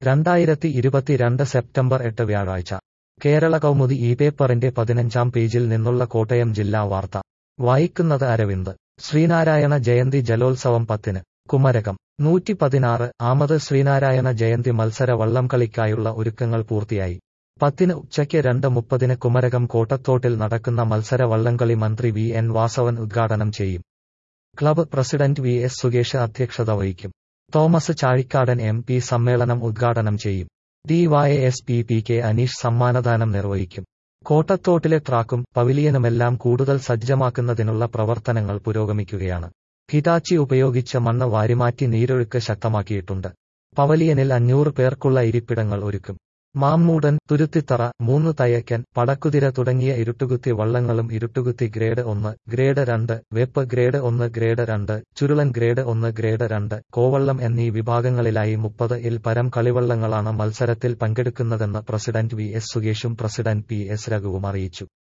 രണ്ടായിരത്തി ഇരുപത്തിരണ്ട് സെപ്റ്റംബർ എട്ട് വ്യാഴാഴ്ച കേരള കൗമുദി ഈ പേപ്പറിന്റെ പതിനഞ്ചാം പേജിൽ നിന്നുള്ള കോട്ടയം ജില്ലാ വാർത്ത വായിക്കുന്നത് അരവിന്ദ് ശ്രീനാരായണ ജയന്തി ജലോത്സവം പത്തിന് കുമരകം നൂറ്റി പതിനാറ് ആമത് ശ്രീനാരായണ ജയന്തി മത്സര വള്ളംകളിക്കായുള്ള ഒരുക്കങ്ങൾ പൂർത്തിയായി പത്തിന് ഉച്ചയ്ക്ക് രണ്ട് മുപ്പതിന് കുമരകം കോട്ടത്തോട്ടിൽ നടക്കുന്ന മത്സര വള്ളംകളി മന്ത്രി വി എൻ വാസവൻ ഉദ്ഘാടനം ചെയ്യും club president V S Sukesh അധ്യക്ഷത വഹിക്കും തോമസ് ചാഴിക്കാടൻ എം പി സമ്മേളനം ഉദ്ഘാടനം ചെയ്യും D Y S P P K Aneesh സമ്മാനദാനം നിർവഹിക്കും കോട്ടത്തോട്ടിലെ ട്രാക്കും പവിലിയനുമെല്ലാം കൂടുതൽ സജ്ജമാക്കുന്നതിനുള്ള പ്രവർത്തനങ്ങൾ പുരോഗമിക്കുകയാണ് ഹിറ്റാച്ചി ഉപയോഗിച്ച് മണ്ണ് വാരിമാറ്റി നീരൊഴുക്ക് ശക്തമാക്കിയിട്ടുണ്ട് പവലിയനിൽ അഞ്ഞൂറ് പേർക്കുള്ള ഇരിപ്പിടങ്ങൾ ഒരുക്കും മാമ്മൂടൻ തുരുത്തിത്തറ മൂന്ന് തയ്യക്കൻ പടക്കുതിര തുടങ്ങിയ ഇരുട്ടുകുത്തി വള്ളങ്ങളും ഇരുട്ടുകുത്തി ഗ്രേഡ് ഒന്ന് ഗ്രേഡ് രണ്ട് വെപ്പ് ഗ്രേഡ് ഒന്ന് ഗ്രേഡ് രണ്ട് ചുരുളൻ ഗ്രേഡ് ഒന്ന് ഗ്രേഡ് രണ്ട് കോവള്ളം എന്നീ വിഭാഗങ്ങളിലായി മുപ്പത് ഇൽ പരം കളിവള്ളങ്ങളാണ് മത്സരത്തിൽ പങ്കെടുക്കുന്നതെന്ന് പ്രസിഡന്റ് വി എസ് സുകേഷും പ്രസിഡന്റ് പി എസ് രഘുവും അറിയിച്ചു